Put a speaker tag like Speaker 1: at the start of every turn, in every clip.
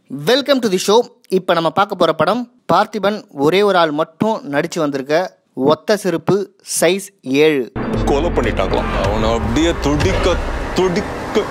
Speaker 1: welcome to the show இப்போ நம்ம பார்க்க போகிற படம் பார்த்திபன் ஒரே ஒரு ஆள் மட்டும் நடித்து வந்திருக்க ஒத்த செருப்பு சைஸ் ஏழு
Speaker 2: கொலை பண்ணிட்டாங்களாம் அவனை அப்படியே துடிக்க துடிக்க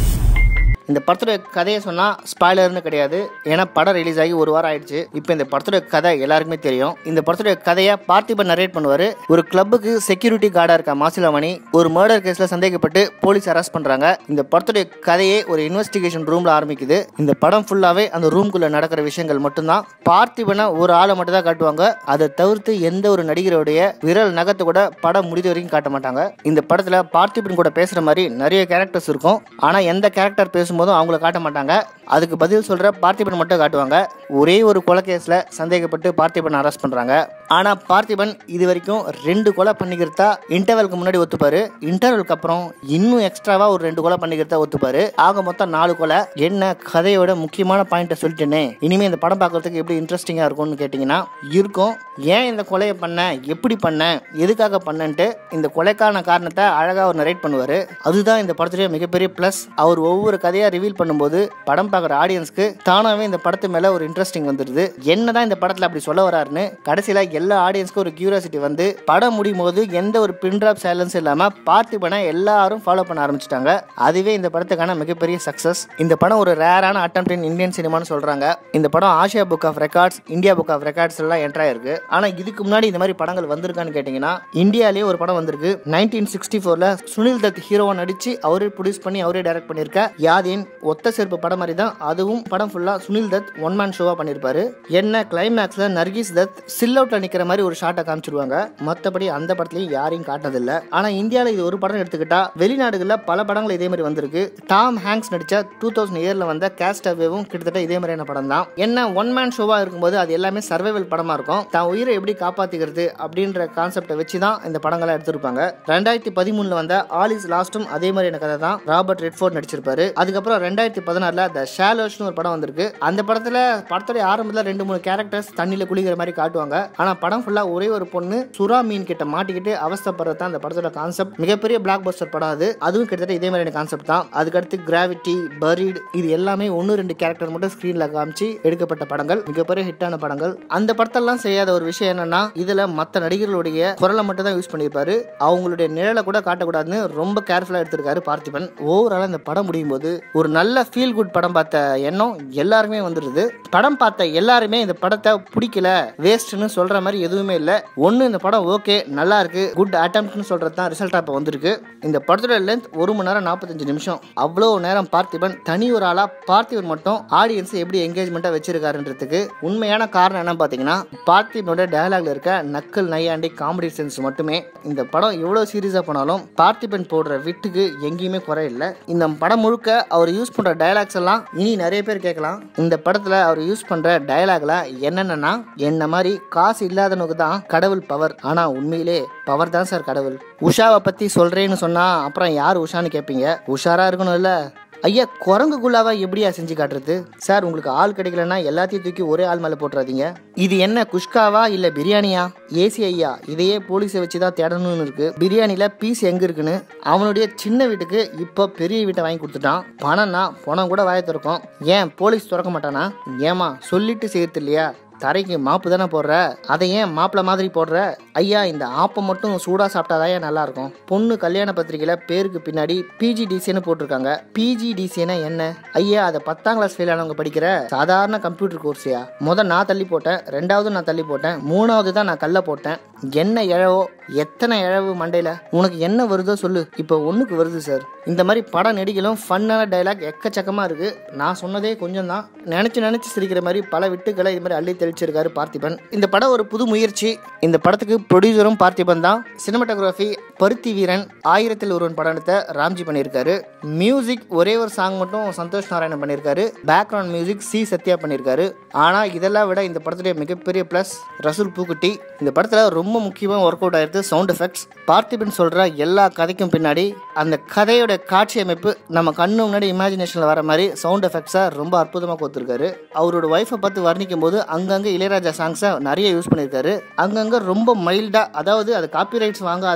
Speaker 1: இந்த படத்தோட கதையை சொன்னால் ஸ்பாய்லர்னு கிடையாது ஏன்னா படம் ரிலீஸ் ஆகி ஒரு வாரம் ஆயிடுச்சு இப்போ இந்த படத்தோட கதை எல்லாருக்குமே தெரியும் இந்த படத்தோட கதையை பார்த்திபன் நரேட் பண்ணுவார் ஒரு கிளப்புக்கு செக்யூரிட்டி கார்டாக இருக்க மாசிலாமணி ஒரு மர்டர் கேஸில் சந்தேகப்பட்டு போலீஸ் அரெஸ்ட் பண்ணுறாங்க இந்த படத்தோட கதையே ஒரு இன்வெஸ்டிகேஷன் ரூமில் ஆரம்பிக்குது இந்த படம் ஃபுல்லாகவே அந்த ரூம்குள்ளே நடக்கிற விஷயங்கள் மட்டும்தான் பார்த்திபனை ஒரு ஆளை மட்டும் தான் காட்டுவாங்க அதை தவிர்த்து எந்த ஒரு நடிகருடைய விரல் நகத்தை கூட படம் முடிந்த வரைக்கும் காட்ட மாட்டாங்க இந்த படத்தில் பார்த்திபன் கூட பேசுகிற மாதிரி நிறைய கேரக்டர்ஸ் இருக்கும் ஆனால் எந்த கேரக்டர் பேசும்போதும் அவங்கள காட்ட மாட்டாங்க அதுக்கு பதில் சொல்கிற பார்த்திபன் மட்டும் காட்டுவாங்க ஒரே ஒரு கொலை கேஸில் சந்தேகப்பட்டு பார்த்திபன் அரெஸ்ட் பண்ணுறாங்க ஆனால் பார்த்திபன் இது வரைக்கும் ரெண்டு கொலை பண்ணிக்கிறதா இன்டர்வலுக்கு முன்னாடி ஒத்துப்பாரு இன்டர்வலுக்கு அப்புறம் இன்னும் எக்ஸ்ட்ராவாக ஒரு ரெண்டு கொலை பண்ணிக்கிறதா ஒத்துப்பாரு ஆக மொத்தம் நாலு கொலை என்ன கதையோட முக்கியமான பாயிண்ட்டை சொல்லிட்டேனே இனிமேல் இந்த படம் பார்க்கறதுக்கு எப்படி இன்ட்ரெஸ்டிங்காக இருக்கும்னு கேட்டிங்கன்னா இருக்கும் ஏன் இந்த கொலையை பண்ண எப்படி பண்ண எதுக்காக பண்ணன்ட்டு இந்த கொலைக்கான காரணத்தை அழகாக அவர் நரேட் பண்ணுவார் அதுதான் இந்த படத்துடைய மிகப்பெரிய ப்ளஸ் அவர் ஒவ்வொரு கதையாக ரிவீல் பண்ணும்போது படம் பார்க்குற ஆடியன்ஸ்க்கு தானாகவே இந்த படத்து மேலே ஒரு இன்ட்ரெஸ்டிங் வந்துடுது என்னதான் இந்த படத்தில் அப்படி சொல்ல வராருன்னு கடைசியில் எல்லா ஆடியன்ஸ்க்கும் ஒரு கியூரியாசிட்டி வந்து படம் முடியும் போது எந்த ஒரு பின்ட்ராப் சைலன்ஸ் இல்லாமல் பார்த்திபனை எல்லாரும் ஃபாலோ பண்ண ஆரம்பிச்சிட்டாங்க அதுவே இந்த படத்துக்கான மிகப்பெரிய சக்ஸஸ் இந்த படம் ஒரு ரேரான அட்டம் இன் இந்தியன் சினிமான்னு சொல்கிறாங்க இந்த படம் Asia book of records India book of records எல்லாம் என்ட்ரு ஆயிருக்கு ஆனால் இதுக்கு முன்னாடி இந்த மாதிரி படங்கள் வந்திருக்கான்னு கேட்டிங்கன்னா இந்தியாலேயே ஒரு படம் வந்திருக்கு நைன்டீன் சிக்ஸ்டி ஃபோரில் சுனில் தத் ஹீரோவை நடித்து அவரே ப்ரொடியூஸ் பண்ணி அவரே டைரக்ட் பண்ணியிருக்க யாதேன் ஒத்த செருப்பு படம் மாதிரி தான் அதுவும் படம் ஃபுல்லாக சுனில் தத் ஒன் மேன் ஷோவாக பண்ணியிருப்பாரு என்ன கிளைமேக்ஸில் நர்கிஸ் தத் சில் அவுட்டில் நிற்கிற மாதிரி ஒரு ஷாட்டை காமிச்சிருவாங்க மற்றபடி அந்த படத்துலையும் யாரையும் காட்டினதில்ல ஆனால் இந்தியாவில் இது ஒரு படம் எடுத்துக்கிட்டா வெளிநாடுகளில் பல படங்கள் இதே மாதிரி வந்திருக்கு டாம் ஹேங்க்ஸ் நடித்த டூ தௌசண்ட் இயரில் வந்த கேஸ்ட் அவேவும் கிட்டத்தட்ட இதே மாதிரியான படம் தான் என்ன ஒன் மேன் ஷோவாக இருக்கும்போது அது எல்லாமே சர்வைவல் படமாக இருக்கும் தான் உயிரை எப்படி காப்பாற்றிக்கிறது அப்படின்ற கான்செப்டை வச்சு தான் இந்த படங்களை எடுத்திருப்பாங்க ரெண்டாயிரத்தி பதிமூணுல வந்த ஆல் இஸ் லாஸ்ட்டும் அதே மாதிரியான கதை தான் ராபர்ட் ரெட்ஃபோர்ட் நடிச்சிருப்பாரு அதுக்கப்புறம் ரெண்டாயிரத்தி பதினாறுல த ஷாலோஸ்னு ஒரு படம் வந்திருக்கு அந்த படத்துல படத்துடைய ஆரம்பத்தில் ரெண்டு மூணு கேரக்டர்ஸ் தண்ணியில குளிக்கிற மாதிரி காட்டுவாங்க ஆனா படம் ஃபுல்லா ஒரே ஒரு பொண்ணு சுறா மீன் கிட்ட மாட்டிக்கிட்டு அவஸ்தப்படுறது தான் அந்த படத்தோட கான்செப்ட் மிகப்பெரிய பிளாக் பஸ்டர் படம் அது அதுவும் கிட்டத்தட்ட இதே மாதிரியான கான்செப்ட் தான் அதுக்கடுத்து கிராவிட்டி பரீட் இது எல்லாமே ஒன்று ரெண்டு கேரக்டர் மட்டும் ஸ்க்ரீன்ல காமிச்சு எடுக்கப்பட்ட படங்கள் மிகப்பெரிய ஹிட்டான படங்கள் அந்த படத்தெல்லாம் செய்யாத ஒரு விஷயம் என்னன்னா இதுல மற்ற நடிகர்களுடைய குரலை மட்டும் தான் யூஸ் பண்ணியிருப்பாரு அவங்களுடைய நிழலை கூட காட்டக்கூடாதுன்னு ரொம்ப கேர்ஃபுல்லா எடுத்திருக்காரு பார்த்திபன் ஓவரால் இந்த படம் முடியும் போது ஒரு நல்ல ஃபீல் குட் படம் பார்த்த எண்ணம் எல்லாருமே வந்துடுது படம் பார்த்த எல்லாருமே இந்த படத்தை பிடிக்கல வேஸ்ட்னு சொல்ற மாதிரி எதுவுமே இல்லை ஒன்று இந்த படம் ஓகே நல்லா இருக்கு குட் அட்டம்ப்ட்னு சொல்றது தான் ரிசல்ட்டாக இப்போ வந்திருக்கு இந்த படத்தோட லென்த் ஒரு மணி நேரம் நாற்பத்தஞ்சு நிமிஷம் அவ்வளோ நேரம் பார்த்திபன் தனி ஒரு ஆளா பார்த்திபன் மட்டும் ஆடியன்ஸை எப்படி என்கேஜ்மெண்ட்டாக வச்சிருக்காருன்றதுக்கு உண்மையான காரணம் என்னன்னு பார்த்தீங்கன்னா பார்த்திபனோட டயலாக்ல இருக்க நக்கல் நையாண்டி காமெடி சென்ஸ் மட்டுமே இந்த படம் எவ்வளோ சீரியஸாக போனாலும் பார்த்திபன் போடுற விட்டுக்கு எங்கேயுமே குறை இல்லை இந்த படம் முழுக்க அவர் யூஸ் பண்ணுற டயலாக்ஸ் எல்லாம் இனி நிறைய பேர் கேட்கலாம் இந்த படத்தில் அவர் யூஸ் பண்ணுற டயலாக்ல என்னென்னா என்ன மாதிரி காசு இல்லாதவனுக்கு தான் கடவுள் பவர் ஆனால் உண்மையிலே பவர் தான் சார் கடவுள் உஷாவை பற்றி சொல்கிறேன்னு சொன்னால் அப்புறம் யார் உஷான்னு கேட்பீங்க உஷாராக இருக்கணும் இல்லை ஐயா குரங்கு குல்லாவா எப்படியா செஞ்சு காட்டுறது சார் உங்களுக்கு ஆள் கிடைக்கலன்னா எல்லாத்தையும் தூக்கி ஒரே ஆள் மேலே போட்டுறாதீங்க இது என்ன குஷ்காவா இல்லை பிரியாணியா ஏசி ஐயா இதையே போலீஸை வச்சு தான் தேடணும்னு இருக்கு பிரியாணியில் பீஸ் எங்கே இருக்குன்னு அவனுடைய சின்ன வீட்டுக்கு இப்போ பெரிய வீட்டை வாங்கி கொடுத்துட்டான் பணம்னா பணம் கூட வாய திறக்கும் ஏன் போலீஸ் திறக்க மாட்டானா ஏமா சொல்லிட்டு செய்யறது இல்லையா தரைக்கு மாப்பு தானே போடுற அதை ஏன் மாப்பிள்ள மாதிரி போடுற ஐயா இந்த ஆப்பம் மட்டும் சூடாக சாப்பிட்டாதான் நல்லா இருக்கும் பொண்ணு கல்யாண பத்திரிக்கையில் பேருக்கு பின்னாடி பிஜிடிசின்னு போட்டிருக்காங்க பிஜிடிசினா என்ன ஐயா அதை பத்தாம் கிளாஸ் ஃபெயில் ஆனவங்க படிக்கிற சாதாரண கம்ப்யூட்டர் கோர்ஸியா முத நான் தள்ளி போட்டேன் ரெண்டாவது நான் தள்ளி போட்டேன் மூணாவது தான் நான் கல்ல போட்டேன் என்ன இழவோ எத்தனை இழவு மண்டையில் உனக்கு என்ன வருதோ சொல்லு இப்போ ஒன்றுக்கு வருது சார் இந்த மாதிரி படம் நடிகளும் ஃபன்னான டைலாக் எக்கச்சக்கமாக இருக்கு நான் சொன்னதே கொஞ்சம் தான் நினச்சி நினச்சி சிரிக்கிற மாதிரி பல விட்டுகளை இது மாதிரி அள்ளி தெளிச்சிருக்காரு பார்த்திபன் இந்த படம் ஒரு புது முயற்சி இந்த படத்துக்கு ப்ரொடியூசரும் பார்த்திபன் தான் சினிமாட்டோகிராஃபி பருத்தி வீரன் ஆயிரத்தில் ஒருவன் படத்தை ராம்ஜி பண்ணியிருக்காரு மியூசிக் ஒரே ஒரு சாங் மட்டும் சந்தோஷ் நாராயணன் பண்ணியிருக்காரு பேக்ரவுண்ட் மியூசிக் சி சத்யா பண்ணியிருக்காரு ஆனால் இதெல்லாம் விட இந்த படத்துடைய மிகப்பெரிய ப்ளஸ் ரசூல் பூக்குட்டி இந்த படத்தில் ரொம்ப முக்கியமாக ஒர்க் அவுட் ஆயிருது சவுண்ட் எஃபெக்ட்ஸ் பார்த்திபன் சொல்கிற எல்லா கதைக்கும் பின்னாடி அந்த கதையோட காட்சி அமைப்பு நம்ம கண்ணு முன்னாடி இமேஜினேஷனில் வர மாதிரி சவுண்ட் எஃபெக்ட்ஸை ரொம்ப அற்புதமாக கொடுத்துருக்காரு அவரோட ஒய்ஃபை பார்த்து வர்ணிக்கும் போது அங்கங்கே இளையராஜா சாங்ஸை நிறைய யூஸ் பண்ணியிருக்காரு அங்கங்கே ரொம்ப மைல்டாக அதாவது அது காப்பிரைட்ஸ் வாங்காத அளவுக்கு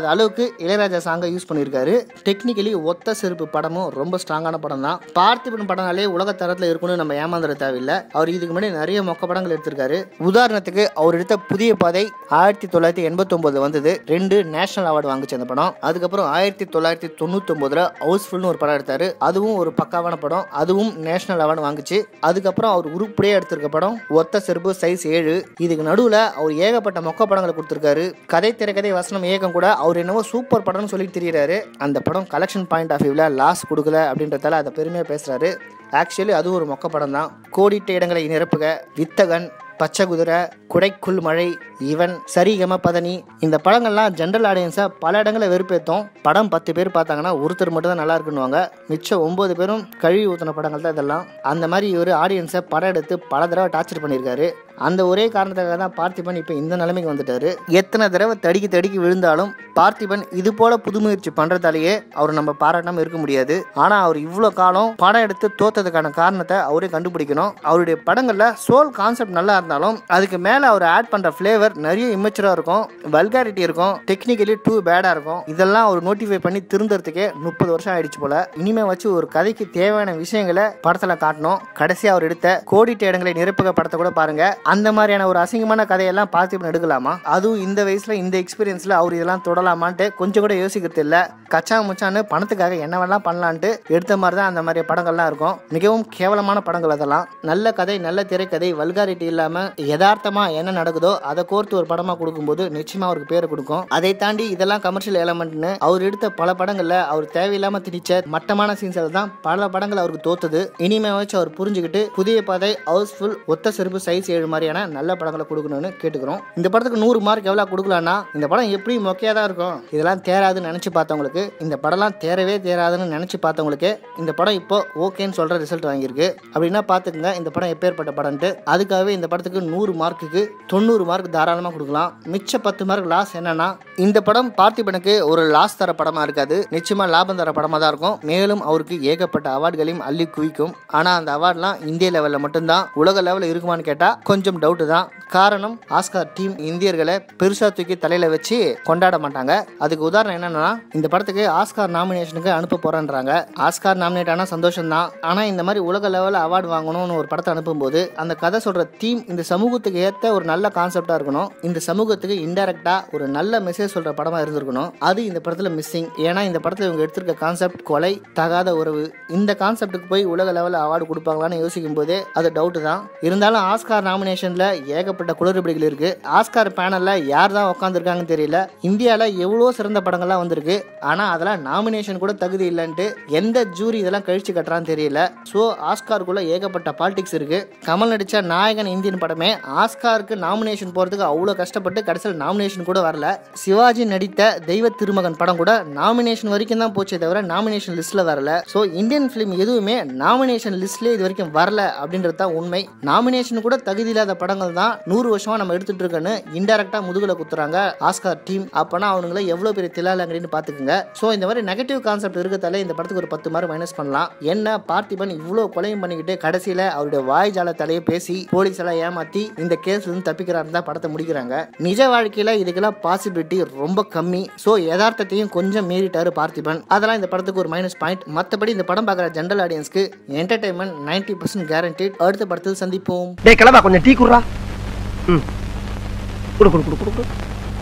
Speaker 1: இளையராஜா சாங்கை யூஸ் பண்ணியிருக்காரு டெக்னிக்கலி ஒத்த செருப்பு படமும் ரொம்ப ஸ்ட்ராங்கான படம் தான் பார்த்திபன் படம்னாலே உலக தரத்தில் இருக்கும்னு நம்ம ஏமாந்துட தேவையில்லை அவர் இதுக்கு முன்னாடி நிறைய மொக்க படங்கள் எடுத்திருக்காரு உதாரணத்துக்கு அவர் எடுத்த புதிய பாதை ஆயிரத்தி தொள்ளாயிரத்தி எண்பத்தொன்பது வந்தது ரெண்டு நேஷனல் அவார்டு வாங்குச்சு அந்த படம் அதுக்கப்புறம் ஆயிரத்தி தொள்ளாயிரத்தி தொண்ணூத்தொன்பதுல ஹவுஸ்ஃபுல்னு ஒரு படம் எடுத்தாரு அதுவும் ஒரு பக்காவான படம் அதுவும் நேஷனல் அவார்டு வாங்குச்சு அதுக்கப்புறம் அவர் உருப்படியே எடுத்திருக்க படம் ஒத்த செருப்பு சைஸ் ஏழு இதுக்கு நடுவில் அவர் ஏகப்பட்ட மொக்க படங்களை கொடுத்திருக்காரு கதை திரைக்கதை வசனம் ஏகம் கூட அவர் என்னவோ சூப்பர் படம்னு சொல்லி தெரியுறாரு அந்த படம் கலெக்ஷன் பாயிண்ட் ஆஃப் வியூவில் லாஸ் கொடுக்கல அப்படின்றதால அதை பெருமையாக பேசுறாரு ஆக்சுவலி அது ஒரு மொக்க படம் தான் கோடிட்ட இடங்களை நிரப்புக வித்தகன் பச்சை குதிரை குடைக்குள் மழை இவன் சரிகம பதனி இந்த படங்கள்லாம் ஜென்ரல் ஆடியன்ஸை பல இடங்களில் வெறுப்பேற்றும் படம் பத்து பேர் பார்த்தாங்கன்னா ஒருத்தர் மட்டும் தான் நல்லா இருக்குன்னுவாங்க மிச்சம் ஒன்பது பேரும் கழுவி ஊற்றின படங்கள் தான் இதெல்லாம் அந்த மாதிரி இவர் ஆடியன்ஸை படம் எடுத்து பல தடவை டார்ச்சர் பண்ணியிருக்காரு அந்த ஒரே காரணத்துக்காக தான் பார்த்திபன் இப்போ இந்த நிலைமைக்கு வந்துட்டாரு எத்தனை தடவை தடிக்கி தடிக்கி விழுந்தாலும் பார்த்திபன் இது போல புதுமுயற்சி பண்றதாலேயே அவர் நம்ம பாராட்டாம இருக்க முடியாது ஆனா அவர் இவ்வளோ காலம் படம் எடுத்து தோத்ததுக்கான காரணத்தை அவரே கண்டுபிடிக்கணும் அவருடைய படங்கள்ல சோல் கான்செப்ட் நல்லா இருந்தாலும் அதுக்கு மேல அவர் ஆட் பண்ற ஃபிளேவர் நிறைய இமெச்சரா இருக்கும் வல்காரிட்டி இருக்கும் டெக்னிக்கலி டூ பேடா இருக்கும் இதெல்லாம் அவர் நோட்டிஃபை பண்ணி திருந்துறதுக்கே முப்பது வருஷம் ஆயிடுச்சு போல இனிமே வச்சு ஒரு கதைக்கு தேவையான விஷயங்களை படத்துல காட்டணும் கடைசியா அவர் எடுத்த கோடிட்ட இடங்களை நிரப்புக படத்தை கூட பாருங்க அந்த மாதிரியான ஒரு அசிங்கமான கதையெல்லாம் பார்த்து எடுக்கலாமா அதுவும் இந்த வயசுல இந்த எக்ஸ்பீரியன்ஸ்ல அவர் இதெல்லாம் தொடலாமான்ட்டு கொஞ்சம் கூட யோசிக்கிறது இல்ல கச்சா முச்சான்னு பணத்துக்காக என்னவெல்லாம் பண்ணலான்ட்டு எடுத்த மாதிரி தான் அந்த மாதிரி படங்கள்லாம் இருக்கும் மிகவும் கேவலமான படங்கள் அதெல்லாம் நல்ல கதை நல்ல திரைக்கதை வல்காரிட்டி இல்லாம யதார்த்தமா என்ன நடக்குதோ அதை கோர்த்து ஒரு படமா கொடுக்கும்போது நிச்சயமா அவருக்கு பேர் கொடுக்கும் அதை தாண்டி இதெல்லாம் கமர்ஷியல் எலமெண்ட்னு அவர் எடுத்த பல படங்கள்ல அவர் தேவையில்லாம திணிச்ச மட்டமான சீன்ஸில் தான் பல படங்கள் அவருக்கு தோத்துது இனிமே வச்சு அவர் புரிஞ்சுக்கிட்டு புதிய பாதை ஹவுஸ்ஃபுல் ஒத்த செருப்பு சைஸ் ஏழு மாதிரியான நல்ல படங்களை கொடுக்கணும்னு கேட்டுக்கிறோம் இந்த படத்துக்கு நூறு மார்க் எவ்வளோ கொடுக்கலாம்னா இந்த படம் எப்படி மொக்கையாக தான் இருக்கும் இதெல்லாம் தேராதுன்னு நினச்சி பார்த்தவங்களுக்கு இந்த படம்லாம் தேரவே தேராதுன்னு நினச்சி பார்த்தவங்களுக்கு இந்த படம் இப்போ ஓகேன்னு சொல்கிற ரிசல்ட் வாங்கியிருக்கு அப்படின்னா பார்த்துக்குங்க இந்த படம் எப்பேற்பட்ட படம்ட்டு அதுக்காகவே இந்த படத்துக்கு நூறு மார்க்குக்கு தொண்ணூறு மார்க் தாராளமாக கொடுக்கலாம் மிச்ச பத்து மார்க் லாஸ் என்னன்னா இந்த படம் பார்த்திபனுக்கு ஒரு லாஸ் தர படமாக இருக்காது நிச்சயமாக லாபம் தர படமாக தான் இருக்கும் மேலும் அவருக்கு ஏகப்பட்ட அவார்டுகளையும் அள்ளி குவிக்கும் ஆனால் அந்த அவார்ட்லாம் இந்திய லெவலில் மட்டும்தான் உலக லெவலில் இருக்குமான்னு கேட்டால் கொஞ்சம் டவுட்டு தான் காரணம் ஆஸ்கார் டீம் இந்தியர்களை பெருசா தூக்கி தலையில வச்சு கொண்டாட மாட்டாங்க அதுக்கு உதாரணம் என்னன்னா இந்த படத்துக்கு ஆஸ்கார் நாமினேஷனுக்கு அனுப்ப போறேன்றாங்க ஆஸ்கார் நாமினேட் ஆனா சந்தோஷம் தான் ஆனா இந்த மாதிரி உலக லெவலில் அவார்டு வாங்கணும்னு ஒரு படத்தை அனுப்பும்போது அந்த கதை சொல்ற தீம் இந்த சமூகத்துக்கு ஏத்த ஒரு நல்ல கான்செப்டா இருக்கணும் இந்த சமூகத்துக்கு இன்டெரக்டா ஒரு நல்ல மெசேஜ் சொல்ற படமா இருந்திருக்கணும் அது இந்த படத்துல மிஸ்ஸிங் ஏன்னா இந்த படத்துல இவங்க எடுத்திருக்க கான்செப்ட் கொலை தகாத உறவு இந்த கான்செப்டுக்கு போய் உலக லெவலில் அவார்டு கொடுப்பாங்களான்னு யோசிக்கும் போதே அது டவுட் தான் இருந்தாலும் ஆஸ்கார் நாமினேஷன்ல ஏகப்பட்ட குளறுபடிகள் இருக்கு ஆஸ்கார் பேனல்ல யார் தான் உட்காந்துருக்காங்கன்னு தெரியல இந்தியால எவ்வளோ சிறந்த படங்கள்லாம் வந்திருக்கு ஆனா அதெல்லாம் நாமினேஷன் கூட தகுதி இல்லைன்ட்டு எந்த ஜூரி இதெல்லாம் கழிச்சு கட்டுறான்னு தெரியல ஸோ ஆஸ்காருக்குள்ள ஏகப்பட்ட பாலிடிக்ஸ் இருக்கு கமல் நடிச்ச நாயகன் இந்தியன் படமே ஆஸ்காருக்கு நாமினேஷன் போறதுக்கு அவ்வளோ கஷ்டப்பட்டு கடைசியில் நாமினேஷன் கூட வரல சிவாஜி நடித்த தெய்வ திருமகன் படம் கூட நாமினேஷன் வரைக்கும் தான் போச்சே தவிர நாமினேஷன் லிஸ்ட்ல வரல ஸோ இந்தியன் ஃபிலிம் எதுவுமே நாமினேஷன் லிஸ்ட்லேயே இது வரைக்கும் வரல அப்படின்றது தான் உண்மை நாமினேஷன் கூட தகுதி இல்லாத படங்கள் தான் நூறு வருஷமா நம்ம எடுத்துட்டு இருக்கோன்னு இன்டெரக்டா முதுகுல குத்துறாங்க ஆஸ்கார் டீம் அப்பனா அவனுங்களை எவ்வளவு பெரிய திலாலங்கடின்னு பாத்துக்குங்க ஸோ இந்த மாதிரி நெகட்டிவ் கான்செப்ட் இருக்கத்தால இந்த படத்துக்கு ஒரு பத்து மார்க் மைனஸ் பண்ணலாம் என்ன பார்த்திபன் இவ்வளவு கொலையும் பண்ணிக்கிட்டு கடைசியில அவருடைய வாய் ஜாலத்தாலேயே பேசி போலீஸ் எல்லாம் ஏமாத்தி இந்த கேஸ்ல இருந்து தப்பிக்கிறாருன்னு தான் படத்தை முடிக்கிறாங்க நிஜ வாழ்க்கையில இதுக்கெல்லாம் பாசிபிலிட்டி ரொம்ப கம்மி ஸோ யதார்த்தத்தையும் கொஞ்சம் மீறிட்டாரு பார்த்திபன் அதெல்லாம் இந்த படத்துக்கு ஒரு மைனஸ் பாயிண்ட் மற்றபடி இந்த படம் பார்க்குற ஜென்ரல் ஆடியன்ஸ்க்கு என்டர்டைன்மெண்ட் நைன்டி பர்சன்ட் கேரண்டட் அடுத்த படத்தில் சந்திப்போம்
Speaker 3: டேய் கிளம்பா கொஞ்சம் டீ குடுறா ம் குடு குடு குடு குடு குடு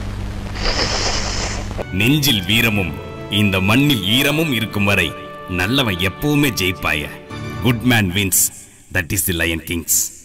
Speaker 4: நெஞ்சில் வீரமும் இந்த மண்ணில் ஈரமும் இருக்கும் வரை நல்லவன் எப்பவுமே ஜெயிப்பாய good man wins that is the lion Kings